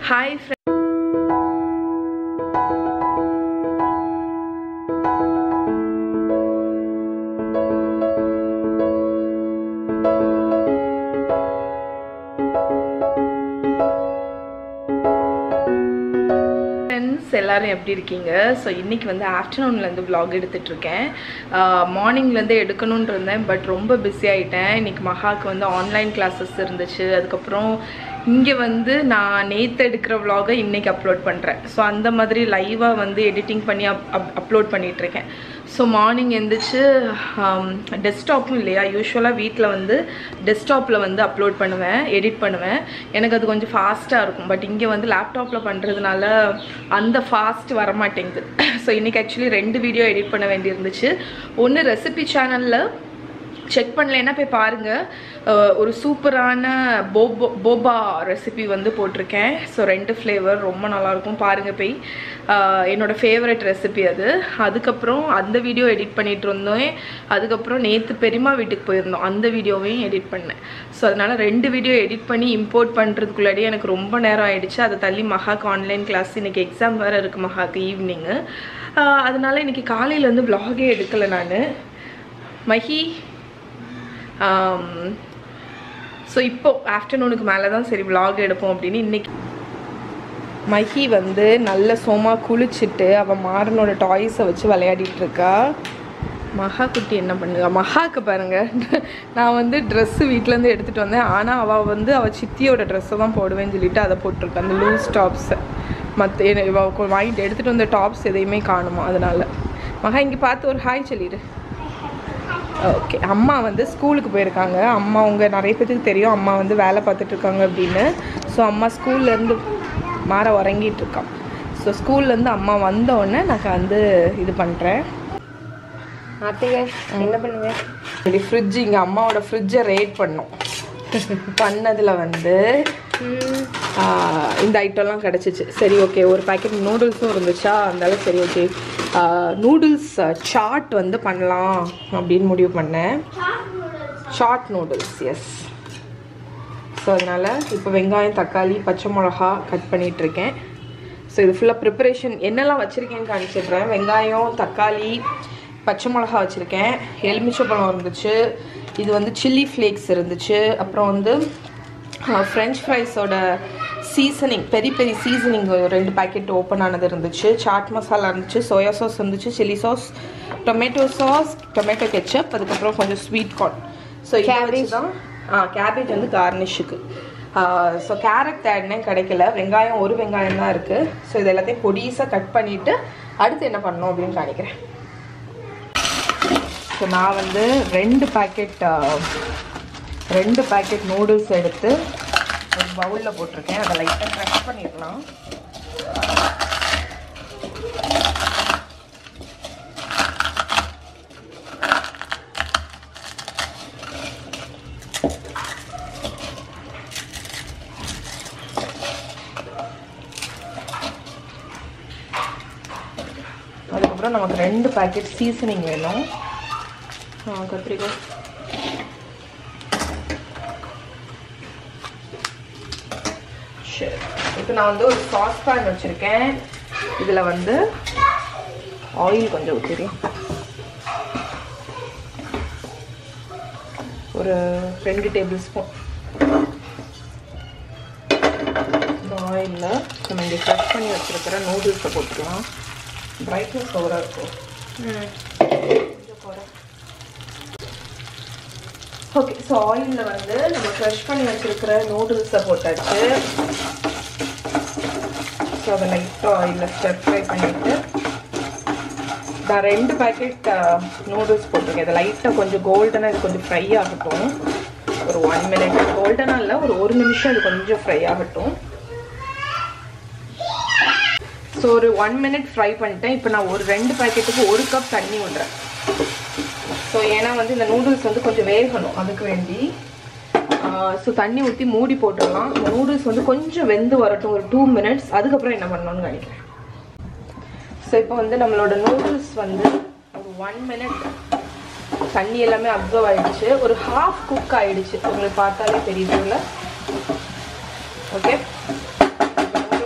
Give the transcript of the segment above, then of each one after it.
Hi friend friends எல்லாரும் எப்படி இருக்கீங்க ஸோ இன்னைக்கு வந்து ஆஃப்டர்நூன்லேருந்து vlog எடுத்துட்டு இருக்கேன் மார்னிங்லேருந்து எடுக்கணும்னு இருந்தேன் பட் ரொம்ப பிஸி ஆகிட்டேன் இன்னைக்கு மகாக்கு வந்து ஆன்லைன் கிளாஸஸ் இருந்துச்சு அதுக்கப்புறம் இங்கே வந்து நான் நேற்று எடுக்கிற vlog-அ இன்னைக்கு அப்லோட் பண்ணுறேன் ஸோ அந்த மாதிரி லைவாக வந்து எடிட்டிங் பண்ணி அப் அப்லோட் பண்ணிகிட்ருக்கேன் ஸோ மார்னிங் எந்திரிச்சு டெஸ்க்டாப்பும் இல்லையா யூஸ்வலாக வீட்டில் வந்து டெஸ்க்டாப்பில் வந்து அப்லோட் பண்ணுவேன் எடிட் பண்ணுவேன் எனக்கு அது கொஞ்சம் ஃபாஸ்ட்டாக இருக்கும் பட் இங்கே வந்து லேப்டாப்பில் பண்ணுறதுனால அந்த ஃபாஸ்ட் வரமாட்டேங்குது ஸோ இன்றைக்கி ஆக்சுவலி ரெண்டு வீடியோ எடிட் பண்ண வேண்டியிருந்துச்சு ஒன்று ரெசிபி சேனலில் செக் பண்ணலைன்னா போய் பாருங்கள் அஹ் ஒரு சூப்பரான போபோ போபா ரெசிபி வந்து போட்டிருக்கேன் ஸோ ரெண்டு ஃப்ளேவர் ரொம்ப நல்லாயிருக்கும் பாருங்கள் போய் அஹ் என்னோட ஃபேவரட் ரெசிபி அது அதுக்கப்புறம் அந்த வீடியோ எடிட் பண்ணிட்டு இருந்தோம் அதுக்கப்புறம் நேற்று பெரியம்மா வீட்டுக்கு போயிருந்தோம் அந்த வீடியோவையும் எடிட் பண்ணேன் ஸோ அதனால் ரெண்டு வீடியோ எடிட் பண்ணி இம்போர்ட் பண்ணுறதுக்குள்ளாடியே எனக்கு ரொம்ப நேரம் ஆயிடுச்சு அதை தள்ளி மகாக்கு ஆன்லைன் கிளாஸ் இன்னைக்கு எக்ஸாம் வேறு இருக்குது மகாக்கு ஈவினிங்கு அதனால இன்னைக்கு காலையிலேருந்து vlog-ஏ எடுக்கலை நான் மஹி ஸோ இப்போ ஆஃப்டர்நூனுக்கு மேலே தான் சரி vlog எடுப்போம் அப்படின்னு இன்னைக்கு மஹி வந்து நல்ல சோமா குளிச்சுட்டு அவள் மாறனோட டாய்ஸை வச்சு விளையாடிட்டு இருக்கா மகா குட்டி என்ன பண்ணுங்க மகாக்கு பாருங்க நான் வந்து ட்ரெஸ்ஸு வீட்டிலேருந்து எடுத்துகிட்டு வந்தேன் ஆனால் அவள் வந்து அவள் சித்தியோட ட்ரெஸ்ஸை தான் போடுவேன்னு சொல்லிட்டு அதை போட்டிருக்கா அந்த லூஸ் டாப்ஸை மற்ற இவ வாங்கிட்டு எடுத்துகிட்டு வந்த டாப்ஸ் எதையுமே காணுமா அதனால மகா இங்கே பார்த்து ஒரு ஹாய் சொல்லிடு ஓகே அம்மா வந்து ஸ்கூலுக்கு போயிருக்காங்க அம்மா அவங்க நிறைய பேத்துக்கு தெரியும் அம்மா வந்து வேலை பார்த்துட்டு இருக்காங்க அப்படின்னு ஸோ அம்மா ஸ்கூல்லேருந்து மாற உறங்கிட்டு இருக்கான் ஸோ ஸ்கூல்லேருந்து அம்மா வந்த உடனே நான் வந்து இது பண்ணுறேன் ஆர்த்திகா என்ன பண்ணுங்க இப்படி ஃப்ரிட்ஜ் இங்கே அம்மாவோட ஃப்ரிட்ஜை ரேட் பண்ணோம் பண்ணதில் வந்து ஆஹ், இந்த ஐட்டம்லாம் கிடச்சிச்சு சரி ஓகே ஒரு பேக்கெட் நூடுல்ஸும் இருந்துச்சா அதனால சரி ஓகே நூடுல்ஸ் சாட் வந்து பண்ணலாம் அப்படின்னு முடிவு பண்ணேன் ஷார்ட் நூடுல்ஸ் எஸ் ஸோ அதனால் இப்போ வெங்காயம் தக்காளி பச்சை மிளகா கட் பண்ணிட்டு இருக்கேன் ஸோ இது ஃபுல்லாக ப்ரிப்பரேஷன் என்னெல்லாம் வச்சுருக்கேன்னு காமிச்சிடுறேன் வெங்காயம் தக்காளி பச்சை மிளகா வச்சுருக்கேன் எலுமிச்சப்பழம் இருந்துச்சு இது வந்து சில்லி ஃப்ளேக்ஸ் இருந்துச்சு அப்புறம் வந்து ஃப்ரெஞ்ச் ஃப்ரைஸோட சீசனிங் பெரிய பெரிய சீசனிங் ரெண்டு பேக்கெட் ஓப்பன் ஆனது இருந்துச்சு சாட் மசாலா இருந்துச்சு சோயா சாஸ் இருந்துச்சு chilli sauce tomato sauce tomato ketchup அதுக்கப்புறம் கொஞ்சம் ஸ்வீட் கார்ன் ஸோ கேபேஜ் தான் ஆ கேபேஜ் வந்து கார்னிஷுக்கு ஸோ கேரட் தேடினேன் கிடைக்கல வெங்காயம் ஒரு வெங்காயம் தான் இருக்குது ஸோ இது எல்லாத்தையும் பொடிசாக கட் பண்ணிவிட்டு அடுத்து என்ன பண்ணணும் அப்படின்னு காணிக்கிறேன் ஸோ நான் வந்து ரெண்டு பேக்கெட் ரெண்டு பேக்கெட் நூடுல்ஸ் எடுத்து ஒரு பவுலில் போட்டிருக்கேன் அதை லைட்டாக க்ரஷ் பண்ணிடலாம் அதுக்கப்புறம் நமக்கு ரெண்டு பேக்கெட் சீசனிங் வேணும் ஆ, கத்திரிக்காய் சரி இப்போ நான் வந்து ஒரு சாஸ் பேன் வச்சுருக்கேன் இதில் வந்து ஆயில் கொஞ்சம் ஊற்றிடுறேன் ஒரு ரெண்டு டேபிள் ஸ்பூன் இந்த ஆயிலில் நம்ம இங்கே கட் பண்ணி வச்சுருக்கிற நூடுல்ஸை போட்டுக்கலாம் பிரைட்னஸ் ஓவராக இருக்கும் கொஞ்சம் குறை ஓகே ஸோ ஆயிலில் வந்து நம்ம ஃப்ரெஷ் பண்ணி வச்சுருக்கிற நூடுல்ஸை போட்டாச்சு ஸோ அதை லைட்டாக ஆயிலில் ஸ்டெப் ஃப்ரை பண்ணிவிட்டு நான் ரெண்டு பேக்கெட் நூடுல்ஸ் போட்டிருக்கேன் இதை லைட்டாக கொஞ்சம் கோல்டனாக இது கொஞ்சம் ஃப்ரை ஆகட்டும் ஒரு ஒன் மினிட் கோல்டனாக இல்லை ஒரு ஒரு நிமிஷம் இது கொஞ்சம் ஃப்ரை ஆகட்டும் ஸோ ஒரு ஒன் மினிட் ஃப்ரை பண்ணிட்டேன் இப்போ நான் ஒரு ரெண்டு பேக்கெட்டுக்கு ஒரு கப் தண்ணி விடுறேன் ஸோ ஏன்னா வந்து இந்த நூடுல்ஸ் வந்து கொஞ்சம் வேகணும் அதுக்கு வேண்டி ஸோ தண்ணி ஊற்றி மூடி போட்டுடலாம் இந்த நூடுல்ஸ் வந்து கொஞ்சம் வெந்து வரட்டும் ஒரு டூ மினிட்ஸ் அதுக்கப்புறம் என்ன பண்ணணும்னு நினைக்கிறேன் ஸோ இப்போ வந்து நம்மளோட நூடுல்ஸ் வந்து ஒரு ஒன் மினிட் தண்ணி எல்லாமே அப்சர்வ் ஆயிடுச்சு ஒரு ஹாஃப் குக் ஆயிடுச்சு உங்களுக்கு பார்த்தாலே தெரியுதுல்ல ஓகே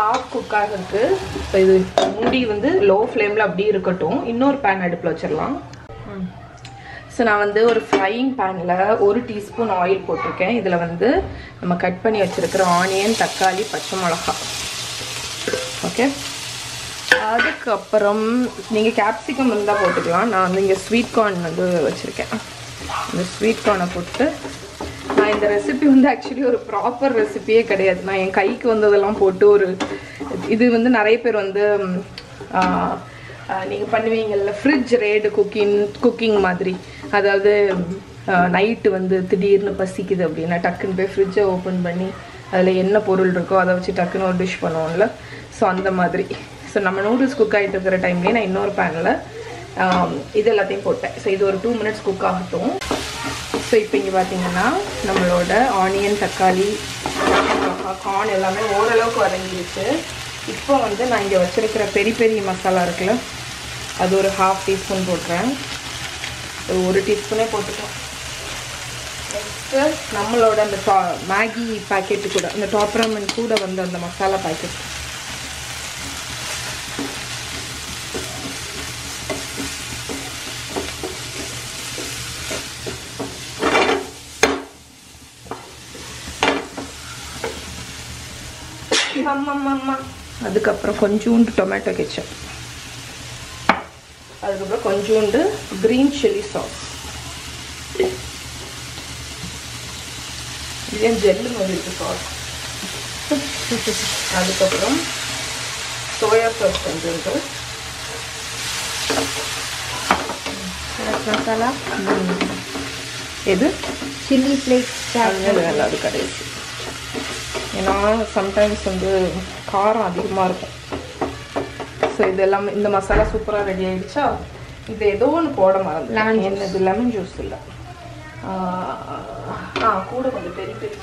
ஹாஃப் குக் ஆகிருக்கு ஸோ இது மூடி வந்து லோ ஃப்ளேமில் அப்படியே இருக்கட்டும் இன்னொரு பேன் அடுப்பில் வச்சிடலாம் ஸோ நான் வந்து ஒரு ஃப்ரையிங் பேனில் ஒரு டீஸ்பூன் ஆயில் போட்டிருக்கேன் இதில் வந்து நம்ம கட் பண்ணி வச்சுருக்கிற ஆனியன் தக்காளி பச்சை மிளகா ஓகே அதுக்கப்புறம் நீங்கள் கேப்சிகம் இருந்தால் போட்டுக்கலாம் நான் வந்து இங்கே ஸ்வீட் கார்ன் வந்து வச்சுருக்கேன் இந்த ஸ்வீட் கார்னை போட்டு நான் இந்த ரெசிபி வந்து ஆக்சுவலி ஒரு ப்ராப்பர் ரெசிபியே கிடையாது நான் என் கைக்கு வந்ததெல்லாம் போட்டு ஒரு இது வந்து நிறைய பேர் வந்து நீங்கள் பண்ணுவீங்கல்ல ஃப்ரிட்ஜ் ரேடு குக்கிங் குக்கிங் மாதிரி அதாவது நைட்டு வந்து திடீர்னு பசிக்குது அப்படின்னா டக்குன்னு போய் ஃப்ரிட்ஜை ஓப்பன் பண்ணி அதில் என்ன பொருள் இருக்கோ அதை வச்சு டக்குன்னு ஒரு டிஷ் பண்ணுவோம்ல ஸோ அந்த மாதிரி ஸோ நம்ம நூடுல்ஸ் குக் ஆகிட்டு இருக்கிற டைம்லேயே நான் இன்னொரு பேனில் இது எல்லாத்தையும் போட்டேன் ஸோ இது ஒரு டூ மினிட்ஸ் குக் ஆகட்டும் ஸோ இப்போ இங்கே பார்த்தீங்கன்னா நம்மளோட ஆனியன் தக்காளி கார்ன் எல்லாமே ஓரளவுக்கு வதங்கிடுச்சு இப்போ வந்து நான் இங்கே வச்சுருக்கிற பெரிய பெரிய மசாலா இருக்குல்ல அது ஒரு ஹாஃப் டீஸ்பூன் போட்டுறேன் ஒரு ஒரு டீஸ்பூனே போட்டுட்டோம் நெக்ஸ்ட்டு நம்மளோட அந்த டா மேகி பாக்கெட்டு கூட அந்த டாப் ரமன் கூட வந்து அந்த மசாலா பாக்கெட் ஆமாம்மா அதுக்கப்புறம் கொஞ்சோண்டு டொமேட்டோ கெச்சப் அதுக்கப்புறம் கொஞ்சோண்டு க்ரீன் சில்லி சாஸ் இதே ஜெல்லு மாதிரி இருக்கு சாஸ் அதுக்கப்புறம் சோயா சாஸ் கொஞ்சோண்டு மசாலா எது சில்லி ஃப்ளேக்ஸ் அது நல்லா அது கடைசி ஏன்னா சம்டைம்ஸ் வந்து காரம் அதிகமாக இருக்கும் ஸோ இது எல்லாமே இந்த மசாலா சூப்பராக ரெடி ஆயிடுச்சா இது ஏதோ ஒன்று போட மறந்து Lemon juice. என்னது லெமன் ஜூஸ் இல்லை ஆ கூட கொஞ்சம் பெரிய பெரிய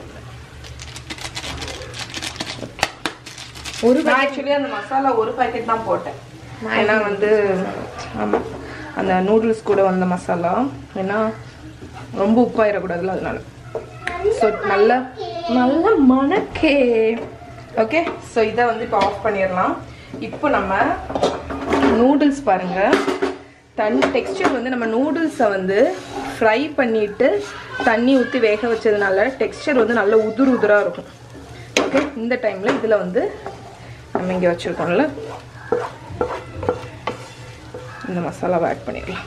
ஒரு நான் ஆக்சுவலி அந்த மசாலா ஒரு பாக்கெட் தான் போட்டேன் ஏன்னா வந்து ஆமாம் அந்த நூடுல்ஸ் கூட வந்த மசாலா ஏன்னா ரொம்ப உப்பாயிடக்கூடாதுல அதனால ஸோ நல்ல நல்ல மணக்கே ஓகே ஸோ இதை வந்து இப்போ ஆஃப் பண்ணிடலாம் இப்போ நம்ம நூடுல்ஸ் பாருங்க தண்ணி டெக்ஸ்டர் வந்து நம்ம நூடுல்ஸை வந்து ஃப்ரை பண்ணிட்டு தண்ணி ஊற்றி வேக வச்சதுனால டெக்ஸ்டர் வந்து நல்ல உதுரு உதுராக இருக்கும் ஓகே இந்த டைமில் இதில் வந்து நம்ம இங்கே வச்சுருக்கோம்ல இந்த மசாலாவை ஆட் பண்ணிடலாம்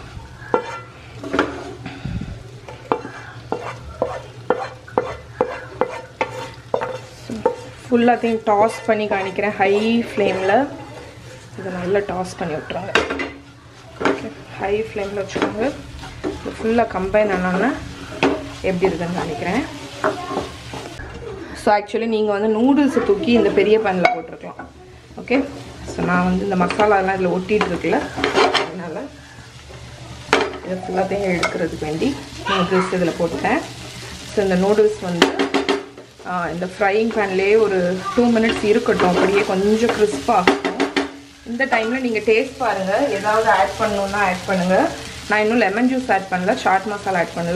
ஃபுல்லாத்தையும் டாஸ் பண்ணி காணிக்கிறேன் ஹை ஃப்ளேமில் இதை நல்லா டாஸ் பண்ணி விட்ருங்க ஓகே ஹை ஃப்ளேமில் வச்சுக்கோங்க இது ஃபுல்லாக கம்பைன் ஆனோன்னா எப்படி இருக்குன்னு காணிக்கிறேன் ஸோ ஆக்சுவலி நீங்கள் வந்து நூடுல்ஸை தூக்கி இந்த பெரிய பேனில் போட்டிருக்கலாம் ஓகே ஸோ நான் வந்து இந்த மசாலாலாம் இதில் ஒட்டிகிட்டு இருக்குல்ல அதனால் இதை ஃபுல்லாத்தையும் எடுக்கிறதுக்கு வேண்டி நூடுல்ஸ் இதில் போட்டேன் ஸோ இந்த நூடுல்ஸ் வந்து ஆ, இந்த ஃப்ரையிங் பேன்லேயே ஒரு டூ மினிட்ஸ் இருக்கட்டும் அப்படியே கொஞ்சம் கிறிஸ்பாகட்டும் இந்த டைமில் நீங்கள் டேஸ்ட் பாருங்கள் ஏதாவது ஆட் பண்ணணுன்னா ஆட் பண்ணுங்கள் நான் இன்னும் லெமன் ஜூஸ் ஆட் பண்ணல சாட் மசாலா ஆட் பண்ணல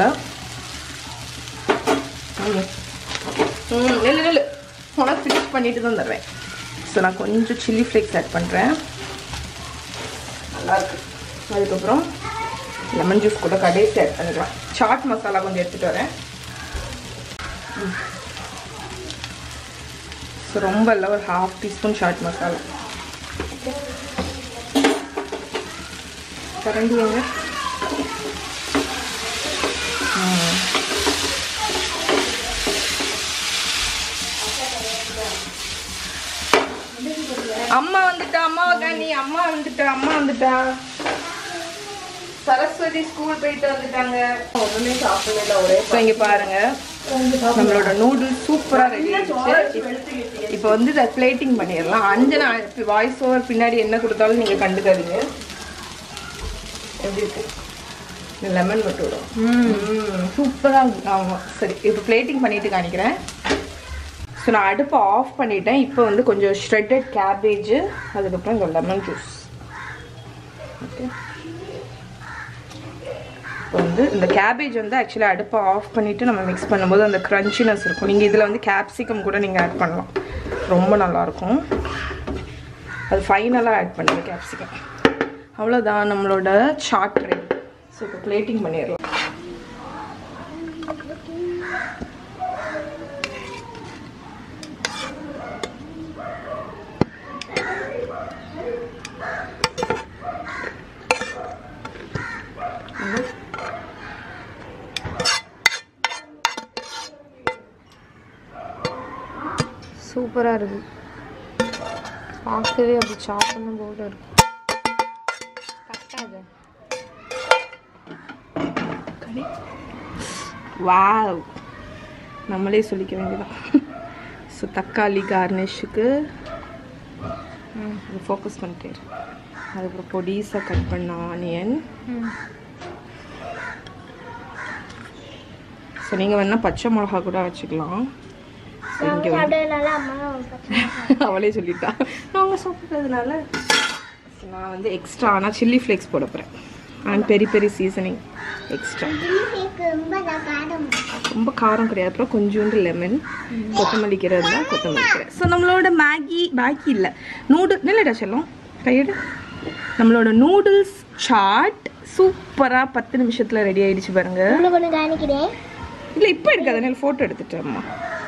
ம் ம் நில்லு நில்லு உனக்கு ஃபினிஷ் பண்ணிட்டு தான் தருவேன் ஸோ நான் கொஞ்சம் சில்லி ஃப்ளேக்ஸ் ஆட் பண்ணுறேன் நல்லாயிருக்கு அதுக்கப்புறம் லெமன் ஜூஸ் கூட கடைசி ஆட் பண்ணிக்கலாம் சாட் மசாலா கொஞ்சம் எடுத்துகிட்டு வரேன் ஸோ ரொம்ப இல்லை ஒரு ஹாஃப் டீஸ்பூன் சாட் மசாலா கரண்டி எங்க ம். அம்மா வந்துட்டா அம்மாவை நீ அம்மா வந்துட்டா அம்மா வந்துட்டா சரஸ்வதி ஸ்கூல் போயிட்டு வந்துட்டாங்க ஒண்ணுமே சாப்பிடல ஒரே இங்க பாருங்க நம்மளோட நூடுல்ஸ் சூப்பரா ரெடி ஆயிடுச்சு இப்போ வந்து இதை பிளேட்டிங் பண்ணிடலாம் அஞ்சனா வாய்ஸ் ஓவர் பின்னாடி என்ன கொடுத்தாலும் நீங்க கண்டுக்காதீங்க எப்படி இருக்கு லெமன் மட்டும் விடும் சூப்பராக இருக்கு ஆமாம் சரி இப்போ பிளேட்டிங் பண்ணிட்டு காணிக்கிறேன் ஸோ நான் அடுப்பை ஆஃப் பண்ணிட்டேன் இப்போ வந்து கொஞ்சம் ஷ்ரெட்டட் கேபேஜ் அதுக்கப்புறம் இந்த லெமன் ஜூஸ் ஓகே இப்போ வந்து இந்த கேபேஜ் வந்து ஆக்சுவலி அடுப்பை ஆஃப் பண்ணிவிட்டு நம்ம மிக்ஸ் பண்ணும்போது அந்த க்ரன்ச்சினஸ் இருக்கும் நீங்கள் இதில் வந்து கேப்சிகம் கூட நீங்கள் ஆட் பண்ணலாம் ரொம்ப நல்லாயிருக்கும் அது ஃபைனலாக ஆட் பண்ணுங்க கேப்சிகம் அவ்வளோதான் நம்மளோட சாட் ரெடி ஸோ இப்போ பிளேட்டிங் பண்ணிடலாம் சூப்பராக இருக்கு பார்க்கவே அப்படி சாப்பிடணும் போல இருக்கு கட்டாத வாவ் நம்மளே சொல்லிக்க வேண்டியதான் ஸோ தக்காளி கார்னிஷுக்கு ஃபோக்கஸ் பண்ணிட்டே இரு. அதுக்கப்புறம் பொடிசாக கட் பண்ண ஆனியன் ஸோ நீங்கள் வேணால் பச்சை மிளகா கூட வச்சுக்கலாம் ஸோ இங்கே சாப்பிட்டதுனால அம்மா அவளே சொல்லிட்டா நாங்கள் சாப்பிட்றதுனால நான் வந்து எக்ஸ்ட்ரா ஆனால் சில்லி ஃப்ளேக்ஸ் போட போகிறேன் and peri peri seasoning extra ரொம்ப காரம் ரொம்ப காரம் கிடையாது அப்புறம் கொஞ்சோண்டு லெமன் கொத்தமல்லி கீரை இருந்தால் கொத்தமல்லி கீரை ஸோ நம்மளோட மேகி மேகி இல்லை நூடுல் இல்லைடா செல்லம் கையெடு நம்மளோட நூடுல்ஸ் சாட் சூப்பராக பத்து நிமிஷத்தில் ரெடி ஆயிடுச்சு பாருங்க உங்களுக்கு ஒன்று காணிக்கிறேன் இல்லை இப்போ எடுக்காத ஃபோட்டோ எடுத்துட்டேம்மா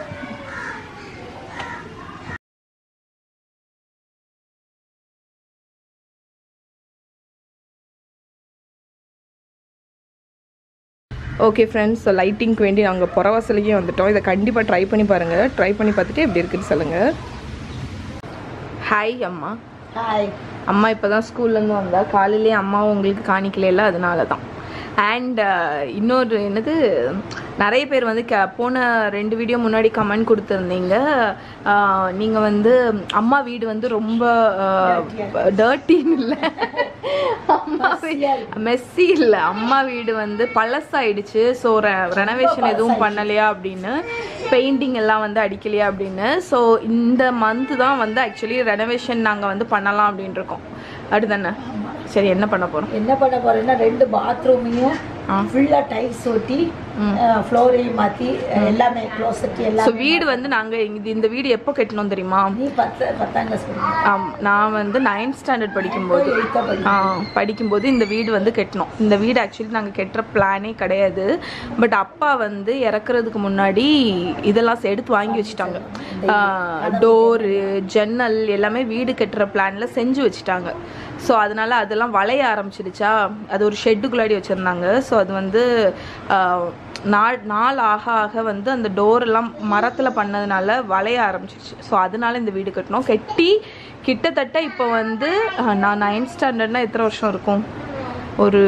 ஓகே ஃப்ரெண்ட்ஸ் ஸோ லைட்டிங்க்கு வேண்டி நாங்கள் புறவாசலையே வந்துட்டோம் இதை கண்டிப்பாக ட்ரை பண்ணி பாருங்கள் ட்ரை பண்ணி பார்த்துட்டு எப்படி இருக்குன்னு சொல்லுங்கள் ஹாய் அம்மா ஹாய் அம்மா இப்போ தான் ஸ்கூல்லேருந்து வந்தா காலையிலேயே அம்மா உங்களுக்கு காணிக்கல அதனால தான் அண்ட் இன்னொரு என்னது நிறைய பேர் வந்து க போன ரெண்டு வீடியோ முன்னாடி கமெண்ட் கொடுத்துருந்தீங்க நீங்கள் வந்து அம்மா வீடு வந்து ரொம்ப டர்ட்டின்னு இல்லை அம்மா மெஸ்ஸி இல்லை அம்மா வீடு வந்து பழசாயிடுச்சு ஸோ ரெனோவேஷன் எதுவும் பண்ணலையா அப்படின்னு பெயிண்டிங் எல்லாம் வந்து அடிக்கலையா அப்படின்னு ஸோ இந்த மந்த் தான் வந்து ஆக்சுவலி ரெனோவேஷன் நாங்கள் வந்து பண்ணலாம் அப்படின்னு இருக்கோம் அடுத்தானே சரி என்ன பண்ண போகிறோம் என்ன பண்ண போறேன்னா ரெண்டு பாத்ரூமையும் ஃபுல்லா டைல்ஸ் ஒட்டி ஃப்ளோரையும் மாத்தி எல்லாமே க்ளோசெட் ஸோ எல்லாம் வீடு வந்து நாங்கள் இது இந்த வீடு எப்போ கட்டணும் தெரியுமா நீ பத்து பத்தாம் கிளாஸ் படிக்கணும் ஆம், நான் வந்து நைன்த் ஸ்டாண்டர்ட் படிக்கும்போது எயித்தா படி ஆ, படிக்கும்போது இந்த வீடு வந்து கட்டணும் இந்த வீடு ஆக்சுவலி நாங்கள் கட்டுற பிளானே கிடையாது பட் அப்பா வந்து இறக்குறதுக்கு முன்னாடி இதெல்லாம் சே- எடுத்து வாங்கி வச்சுட்டாங்க டோரு ஜன்னல் எல்லாமே வீடு கட்டுற பிளான்ல செஞ்சு வச்சுட்டாங்க ஸோ அதனால அதெல்லாம் வளைய ஆரம்பிச்சிடுச்சா அது ஒரு ஷெட்டுக்குள்ளாடி வச்சுருந்தாங்க ஸோ அது வந்து ஆ, நாள் நாள் ஆக ஆக வந்து அந்த டோர் எல்லாம் மரத்தில் பண்ணதுனால வளைய ஆரம்பிச்சிருச்சு ஸோ அதனால இந்த வீடு கட்டணும் கட்டி கிட்டத்தட்ட இப்போ வந்து அஹ், நான் நைன்த் ஸ்டாண்டர்ட்னா எத்தனை வருஷம் இருக்கும் ஒரு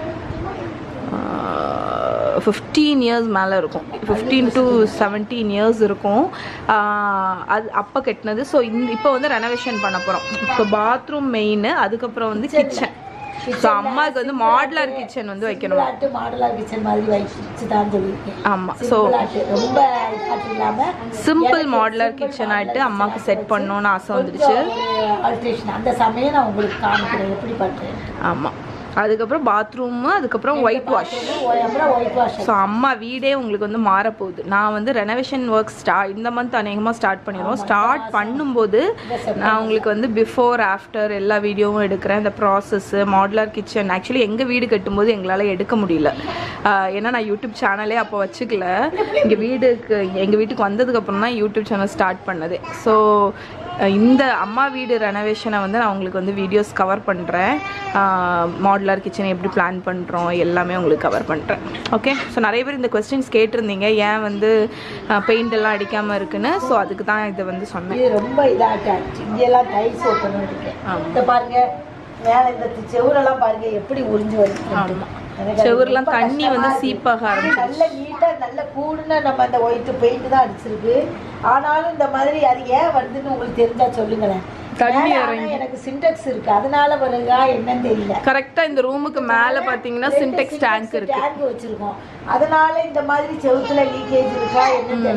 ஃபிஃப்டீன் இயர்ஸ் மேலே இருக்கும் ஃபிஃப்டீன் டு செவன்டீன் இயர்ஸ் இருக்கும் ஆஹ், அது அப்போ கட்டினது ஸோ இந்த இப்போ வந்து ரெனோவேஷன் பண்ண போகிறோம் இப்போ பாத்ரூம் மெயின் அதுக்கப்புறம் வந்து கிச்சன் ஸோ அம்மாவுக்கு வந்து மாடுலர் கிச்சன் வந்து வைக்கணும் சிம்பிளாட்டு மாடலா கிச்சன் மாதிரி வச்சு தான் சொல்லியிருக்கேன் ஆமாம் ஸோ சிம்பிளாட்டு ரொம்ப இதாட்டு இல்லாம சிம்பிள் மாடுலர் கிச்சன் ஆகிட்டு அம்மாவுக்கு செட் பண்ணணும்னு ஆசை வந்துடுச்சு ஆல்ட்ரேஷன் அந்த சமயம் நான் உங்களுக்கு காமிக்கிறேன் எப்படி பண்றேன் ஆமாம் அதுக்கப்புறம் பாத்ரூமு அதுக்கப்புறம் ஒயிட் வாஷ் அப்புறம் ஒயிட் வாஷ் ஸோ அம்மா வீடே உங்களுக்கு வந்து மாறப்போகுது நான் வந்து ரெனோவேஷன் ஒர்க் ஸ்டா இந்த மந்த் அநேகமாக ஸ்டார்ட் பண்ணிடுவோம் ஸ்டார்ட் பண்ணும்போது நான் உங்களுக்கு வந்து பிஃபோர் ஆஃப்டர் எல்லா வீடியோவும் எடுக்கிறேன் இந்த ப்ராசஸ்ஸு மாடுலர் கிச்சன் ஆக்சுவலி எங்கள் வீடு கட்டும்போது எங்களால் எடுக்க முடியல ஆஹ் ஏன்னா நான் யூடியூப் சேனலே அப்போ வச்சுக்கல இங்கே வீடுக்கு எங்கள் வீட்டுக்கு வந்ததுக்கப்புறம் தான் யூடியூப் சேனல் ஸ்டார்ட் பண்ணது ஸோ இந்த அம்மா வீடு ரெனோவேஷனை வந்து நான் உங்களுக்கு வந்து வீடியோஸ் கவர் பண்ணுறேன் மாடுலர் கிச்சன் எப்படி பிளான் பண்ணுறோம் எல்லாமே உங்களுக்கு கவர் பண்ணுறேன் ஓகே ஸோ நிறைய பேர் இந்த கொஸ்டின்ஸ் கேட்டிருந்தீங்க ஏன் வந்து பெயிண்ட் எல்லாம் அடிக்காமல் இருக்குன்னு ஸோ அதுக்கு தான் இதை வந்து சொன்னேன் இது ரொம்ப இதாட்டாச்சு இங்கெல்லாம் டைல்ஸ் ஓட்டணும் இருக்கேன் இந்த பாருங்க மேல இந்த செவுரெல்லாம் பாருங்க எப்படி உறிஞ்சு வருது ஆமா. எனக்கு அது செவுரெல்லாம் ரொம்ப தண்ணி வந்து கஷ்டமா இருக்கு. சீப்பாக ஆரம்பிச்சிருச்சு நல்ல நீட்டா நல்ல கூடுன நம்ம அந்த ஒயிட் பெயிண்ட் தான் அடிச்சிருக்கு ஆனாலும் இந்த மாதிரி அது ஏன் வருதுன்னு உங்களுக்கு தெரிஞ்சா சொல்லுங்களேன் தண்ணி மேல ஆனா இறங்கி. எனக்கு சின்டெக்ஸ் இருக்கு அதனால வருதா என்னன்னு தெரியல கரெக்டாக இந்த ரூமுக்கு மேலே பார்த்தீங்கன்னா சின்டெக்ஸ் டேங்க் இருக்கு டேங்க் வச்சிருக்கோம் அதனால இந்த மாதிரி செவுத்துல லீக்கேஜ் இருக்கா என்னன்னு தெரியல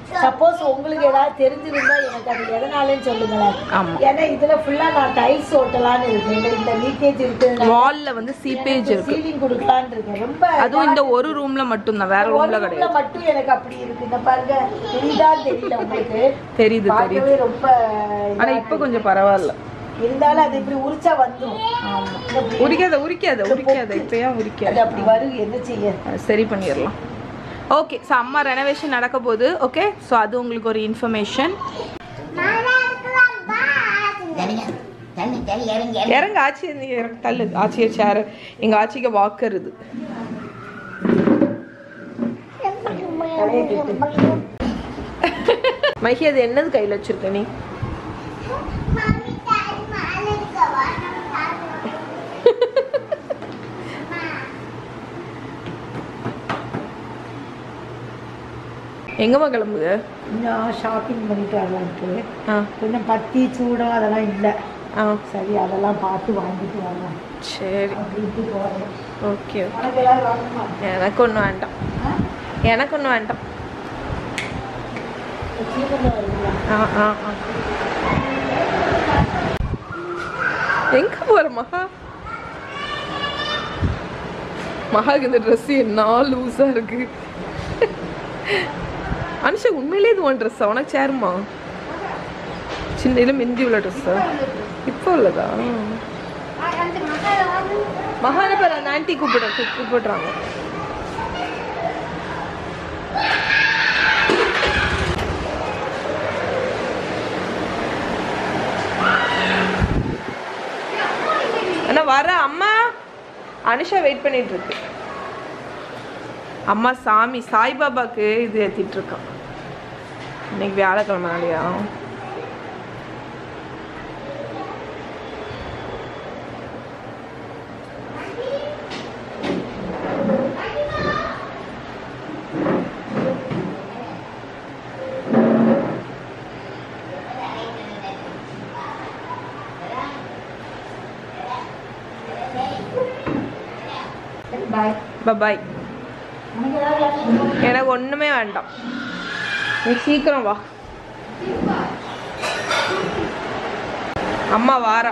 சப்போஸ் உங்களுக்கு ஏதாவது தெரிஞ்சிருந்தா எனக்கு அது எதனாலன்னு சொல்லுங்களேன் ஆமா ஏன்னா இதுல ஃபுல்லா நான் டைல்ஸ் ஓட்டலான்னு இருக்கேன் எங்களுக்கு இந்த லீக்கேஜ் இருக்கு வால்ல வந்து சீப்பேஜ் இருக்கு சீலிங் கொடுக்கலான்னு இருக்கேன் ரொம்ப அதுவும் இந்த ஒரு ரூம்ல மட்டும்தான் வேற ஒரு ரூம்ல roomல கிடையாது மட்டும் எனக்கு அப்படி இருக்கு இந்த பாருங்க தெரியுதா தெரியல உங்களுக்கு தெரியுது தெரியுது பார்க்கவே ரொம்ப ஆனா இப்ப கொஞ்சம் பரவாயில்ல இருந்தாலும் அது இப்படி உரிச்சா வந்துடும் உரிக்காத உரிக்காத உரிக்காத இப்பயா உரிக்காத அது அப்படி வரும் என்ன செய்ய அது சரி பண்ணிடலாம் ஓகே ஸோ அம்மா ரெனோவேஷன் நடக்க போகுது ஓகே ஸோ அது உங்களுக்கு ஒரு இன்ஃபர்மேஷன் இறங்க ஆச்சி நீ இறங்க தள்ளு ஆச்சியை சேர் எங்க ஆச்சிக்கு வாக்கருது மகி அது என்னது கையில் வச்சிருக்க நீ எங்கம்மா கிளம்புது கொஞ்சம் ஷாப்பிங் பண்ணிட்டு வரலான்ட்டு ஆ கொஞ்சம் பத்தி சூடம் அதெல்லாம் இல்லை ஆ சரி அதெல்லாம் பார்த்து வாங்கிட்டு வரலாம் சரி அப்படின்ட்டு போகிறேன் ஓகே உனக்கு ஏதாவது வாங்கணுமா எனக்கு ஒன்றும் வேண்டாம் எனக்கு ஒன்றும் வேண்டாம் சீக்கிரம் வருங்களா ஆ ஆ ஆ எங்க போற மகா மகாக்கு இந்த ட்ரெஸ் என்ன லூஸா இருக்கு அனுஷா உண்மையிலே இது உன் ட்ரெஸ்ஸா உனக்கு சேருமா சின்ன இல்லை மிந்தி உள்ள ட்ரெஸ்ஸா இப்போ உள்ளதா மகான பேர் அந்த ஆன்ட்டி கூப்பிட கூப்பிடுறாங்க அண்ணா வர அம்மா அனுஷா வெயிட் பண்ணிட்டு இருக்கு அம்மா சாமி சாய்பாபாக்கு இது ஏத்திட்டு இருக்கான் இன்னைக்கு வியாழக்கிழமை நாளையா பாய் பாய் உனக்கு ஏதாவது வாங்கணுமா? எனக்கு ஒண்ணுமே வேண்டாம் நீ சீக்கிரம் வா அம்மா வாரா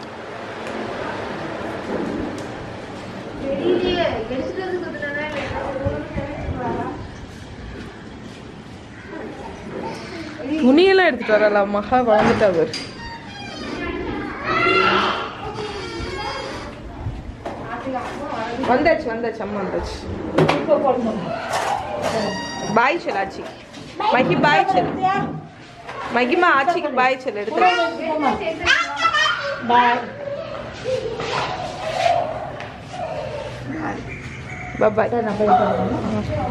துணியெல்லாம் எடுத்துட்டு வரலாம் மகா வளர்ந்துட்டா அவர் வந்தாச்சு வந்தாச்சு அம்மா வந்தாச்சு இப்போ போடணும் பாய் செல் ஆச்சி மகி பாய் செல் மகிமா ஆச்சிக்கு பாய் செல் எடுத்து பாய் பாய் நான் போயிட்டு வரேன்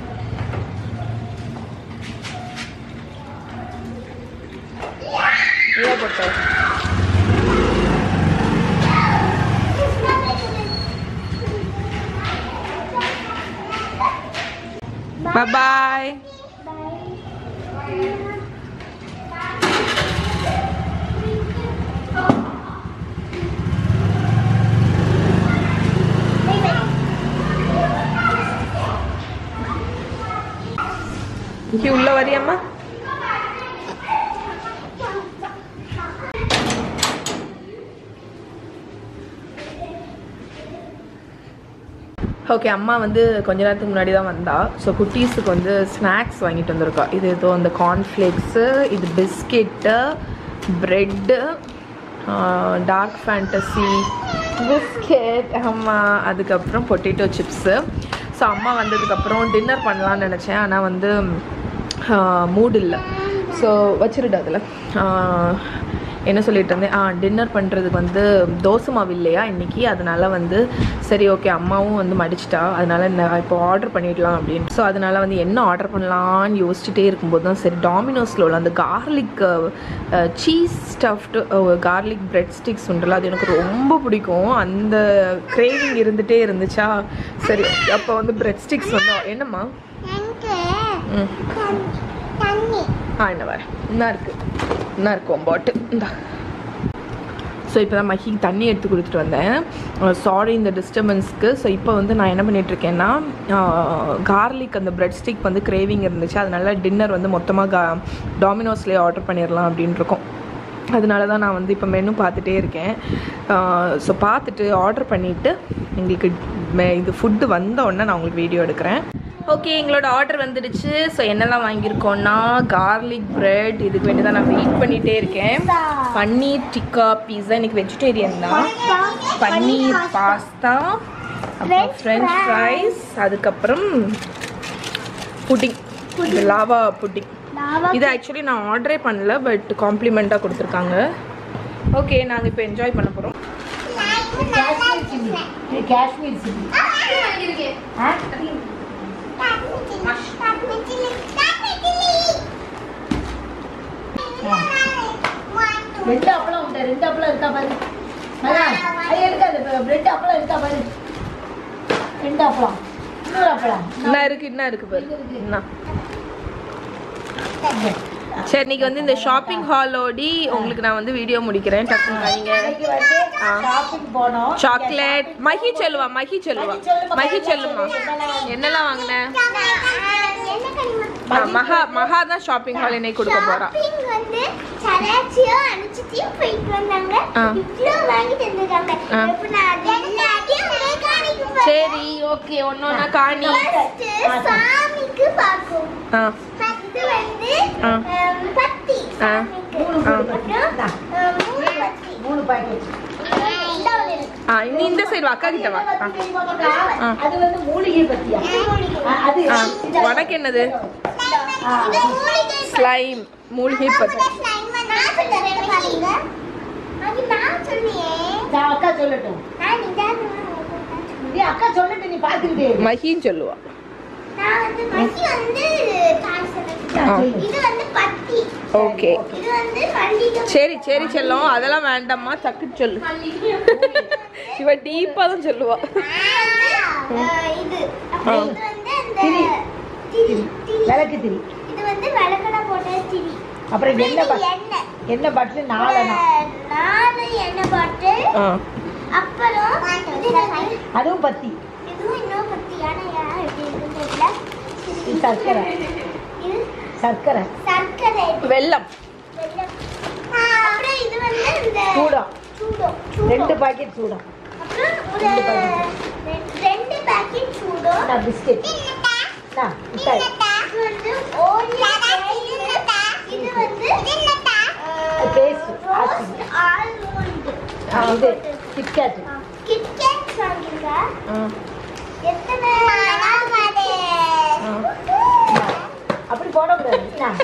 ஏன் போட்ட பாய் இங்கே உள்ள வரியாம்மா ஓகே அம்மா வந்து கொஞ்ச நேரத்துக்கு முன்னாடி தான் வந்தா ஸோ குட்டீஸுக்கு வந்து ஸ்நாக்ஸ் வாங்கிட்டு வந்திருக்கா இது ஏதோ அந்த கார்ன்ஃப்ளேக்ஸு இது biscuit bread dark fantasy biscuit ஆமாம் அதுக்கப்புறம் பொட்டேட்டோ சிப்ஸு ஸோ அம்மா வந்ததுக்கப்புறம் டின்னர் பண்ணலான்னு நினச்சேன் ஆனால் வந்து மூட் இல்லை ஸோ வச்சிருடு அதில் என்ன சொல்லிட்டு இருந்தேன் ஆ டின்னர் பண்ணுறதுக்கு வந்து தோசை மாவு இல்லையா இன்றைக்கி அதனால வந்து சரி ஓகே அம்மாவும் வந்து மடிச்சிட்டா அதனால நான் இப்போ ஆர்டர் பண்ணிடலாம் அப்படின்னு ஸோ அதனால வந்து என்ன ஆர்டர் பண்ணலான்னு யோசிச்சுட்டே இருக்கும்போது தான் சரி டாமினோஸில் உள்ள அந்த garlic cheese stuffed garlic bread sticks உண்டுல அது எனக்கு ரொம்ப பிடிக்கும் அந்த கிரேவிங் இருந்துகிட்டே இருந்துச்சா சரி அப்போ வந்து பிரெட் ஸ்டிக்ஸ் வந்து என்னம்மா ம் தண்ணி ஆ என்ன வரேன் என்ன இருக்கு என்ன இருக்கும் பாட்டு இந்தா ஸோ இப்போ தான் மஹிக்கு தண்ணி எடுத்து கொடுத்துட்டு வந்தேன் சாரி இந்த டிஸ்டர்பன்ஸ்க்கு ஸோ இப்போ வந்து நான் என்ன பண்ணிட்டு இருக்கேன்னா கார்லிக் அந்த பிரெட் ஸ்டிக் வந்து கிரேவிங் இருந்துச்சு அதனால டின்னர் வந்து மொத்தமாக கா டாமினோஸ்லேயே ஆர்டர் பண்ணிடலாம் அப்படின்னு இருக்கோம் அதனால தான் நான் வந்து இப்போ மெனு பார்த்துட்டே இருக்கேன் ஸோ பார்த்துட்டு ஆர்டர் பண்ணிவிட்டு எங்களுக்கு மெ- இது ஃபுட்டு வந்த உடனே நான் உங்களுக்கு வீடியோ எடுக்கிறேன் ஓகே எங்களோட ஆர்டர் வந்துடுச்சு ஸோ என்னெல்லாம் வாங்கியிருக்கோம்னா கார்லிக் பிரெட் இதுக்கு வேண்டி தான் நான் வெயிட் பண்ணிகிட்டே இருக்கேன் பன்னீர் டிக்கா பீஸா இன்னைக்கு வெஜிடேரியன் தான் பன்னீர் பாஸ்தா அப்புறம் ஃப்ரெஞ்ச் ஃப்ரைஸ் அதுக்கப்புறம் புட்டிங் லாவா புட்டிங் இது ஆக்சுவலி நான் ஆர்டரே பண்ணல பட் காம்ப்ளிமெண்ட்டாக கொடுத்துருக்காங்க ஓகே நாங்கள் இப்போ என்ஜாய் பண்ண போகிறோம் காஷ்மீர் சில்லி இது காஷ்மீர் சில்லி ஆ? ரெண்டு அப்பளம் உண்டு ரெண்டு அப்பளம் இருக்கா பாரு அதான் அது எடுக்காது ரெண்டு அப்பளம் இருக்கா பாரு ரெண்டு அப்பளம் இன்னொரு அப்பளம் என்ன இருக்கு என்ன இருக்கு பாரு என்ன சரி இன்னைக்கு வந்து இந்த ஷாப்பிங் ஹாலோடி உங்களுக்கு நான் வந்து வீடியோ முடிக்கிறேன் டக்குன்னு நீங்க இன்னைக்கு வந்து ஆ. ஷாப்பிங் போனோம் சாக்லேட் மஹி செல்வா மஹி செல்வா மஹி செல்லுமா என்னெல்லாம் வாங்கினேன் ஆ, மகா மகா தான் ஷாப்பிங் ஹால் இன்னைக்கு கொடுக்க போறா Shopping வந்து சராச்சியும் அனுச்சிட்டியும் போயிட்டு வந்தாங்க ஆ. இவ்ளோ வாங்கிட்டு வந்திருக்காங்க ஆ. இப்ப நான் அது எல்லாத்தையும் உங்களை காணிக்க போறேன். சரி ஓகே ஒன்னொன்னா காணி First சாமிக்கு பார்க்கும் ஆ ஃபர்ஸ்ட் வந்து ஆ. ஹம், பத்தி ஆ. சாமிக்கு ஆ. அப்புறம் ஹம், மூணு பத்தி மூணு பாக்கெட் இந்த ஒண்ணு இருக்கு ஆ நீ இந்த சைடு வா அக்கா கிட்ட வா ஆ. அது வந்து மூலிகை பத்தியா இது மூலிகை. ஆ, அது ஆ உனக்கு என்னது ஆ. இது மூலிகை ஸ்லைம் மூலிகை பத்தி நான் சொல்றேன் பாருங்க அது நான் சொன்னேன் நான் அக்கா சொல்லட்டும் நான் நிதானமா நீ அக்கா சொல்லட்டும் நீ பாத்துக்கிட்டே இரு. மஹின்னு சொல்லுவா நான் வந்து மசி வந்து காய் சொல்லுங்க ஆ. இது வந்து பத்தி ஓகே இது வந்து மல்லிகை சரி சரி செல்லம் அதெல்லாம் வேண்டாம்மா டக்குன்னு சொல்லு இவ டீப்பா தான் சொல்லுவா நான் வந்து, ஆ, இது அப்புறம் ஆ. இது வந்து அந்த திரி. திரி திரி விளக்கு திரி இது வந்து விளக்கடை போட்ட திரி அப்புறம் அப்புறம் என்ன இது ப- எண்ணெய் என்ன பட்டில் நாலனா ஒரு நாலு எண்ணெய் பாட்டில் ஆ அப்புறம் இது வந்து- அதுவும் பத்தி இதுவும் இன்னும் பத்தி ஆனா எப்படி இருக்குன்னு தெரியல இது சர்க்கரை இது சர்க்கரை சர்க்கரை இது. வெல்லம் வெல்லம். ஆ, அப்புறம் இது வந்து இந்த சூடம் சூடம் ரெண்டு சூடம் பாக்கெட் சூடம் அப்புறம் ஒரு ரெண்டு packet. ரெண்டு- ரெண்டு பாக்கெட் சூடம் நான் பிஸ்கெட் நான் மிட்டாய் இது வந்து ஓரியோ இது வந்து பேஸ்ட் ரோஸ்ட் ஆல்மண்ட் இது கிட்கேட் கிட்கேட் வாங்கிருங்க ஆ எத்தனை நாள் அப்படி போடக்கூடாது நான்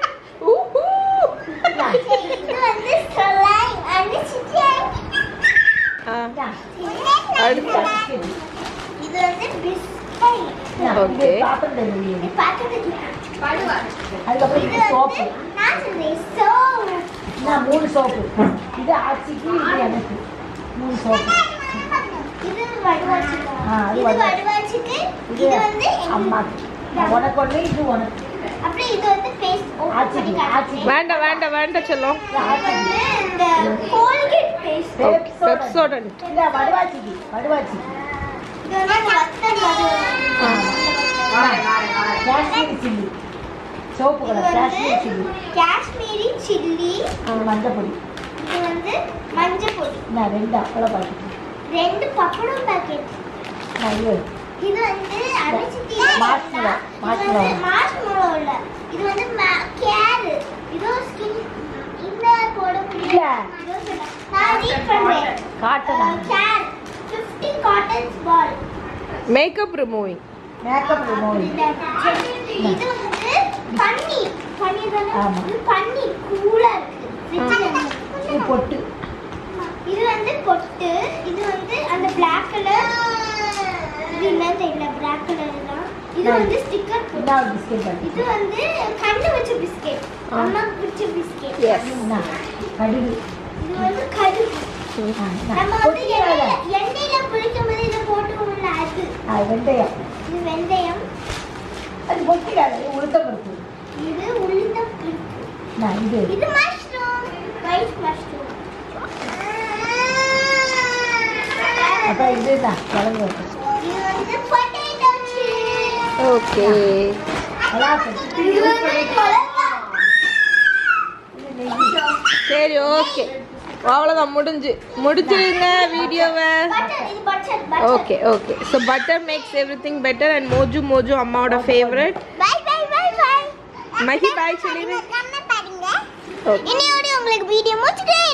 நான் இது வந்து slime and chicken. ஆ நான் அடுத்து பிஸ்கெட் இது வந்து பிஸ்கட் நான் Okay. இது பாத்திரம் தருவீங்க இது பார்க்கறதுக்கு அதுக்கப்புறம் இது இது சோப்பு வந்து நான் சொல்றேன் soap. நான் மூணு சோப்பு இது ஆச்சிக்கு இது எனக்கு மூணு சோப்பு இது வடுவாச்சிக்கு. ஆ, அது இது வடுவா- வடுவாச்சிக்கு. இது இது வந்து அம்மா எங்களுக்கு. உனக்கு ஒன்று இது உனக்கு அப்புறம் இது வந்து paste. open ஆச்சிக்கு பண்ணி காட்டுறேன். ஆச்சிக்கு வேண்டாம் வேண்டாம் வேண்டாம் செல்லம் இது வந்து இந்த Colgate paste. பெப்சோடன் இல்ல வடுவாச்சிக்கு வடுவாச்சிக்கு இது வந்து வத்தல் வடு. காஷ்மீரி சில்லி சோப்பு இது கலர் வந்து காஷ்மீரி சில்லி காஷ்மீரி சில்லி இது மஞ்சள் பொடி இது வந்து மஞ்சள் பொடி நான் ரெண்டு அப்பளம் பாக்கெட் ரெண்டு பப்படம் பாக்கெட் நான் இது இது வந்து அரைச்சிட்டு Marshmallow. இது வந்து மார்ஷ்மெலோ இல்ல இது வந்து கேர் இதோ ஸ்கின் இந்த போடக்கூடிய இல்ல. இதோ சொல்றேன். நான் ரீட் பண்றேன் காட்டனா care 50 cottons ball makeup removing makeup remove இது வந்து பன்னீர் பன்னீர் தானே ஆமா. இது பன்னீர் கூலா இருக்கு ஃப்ரிட்ஜ்ல இது பொட்டு இது வந்து பொட்டு இது வந்து அந்த பிளாக் கலர் இது என்னன்னு தெரியல பிளாக் கலர் தான் இது நான் வந்து ஸ்டிக்கர் பொட்டு இதான் பிஸ்கெட் பாக்கெட் இது வந்து கண்ணு வச்ச பிஸ்கெட் அம்மா பிடிச்ச பிஸ்கெட் எஸ் என்ன கடுகு இது வந்து கடுகு ஆ, நம்ம நான் வந்து பொட்டிக்காத. எண்ணெயில எண்ணெயில பொரிக்கும் போது இதை போட்டுக்கோம்ல அது ஆ, வெந்தயம் இது வெந்தயம் அது பொட்டிக்காத உளுத்தம் பருப்பு இது உளுந்தம் பருப்பு நான் இது இது மஷ்ரூம் ஒயிட் மஷ்ரூம் அப்போ இதுதான் கிழங்கு இது வந்து potato chips. ஓகே பலாப்பழம் இது வந்து கொலக்கா. சரி ஓகே அவ்வளோதான் முடிஞ்சு முடிச்சிருங்க வீடியோவை Butter, இது butter, butter. Okay okay so butter makes everything better and மோஜு மோஜு அம்மாவோட favourite Bye, bye, bye, bye. Mahi bye சொல்லிடு நம்ம பாருங்க ஓகே இன்னையோட உங்களுக்கு வீடியோ முடிச்சுட்டு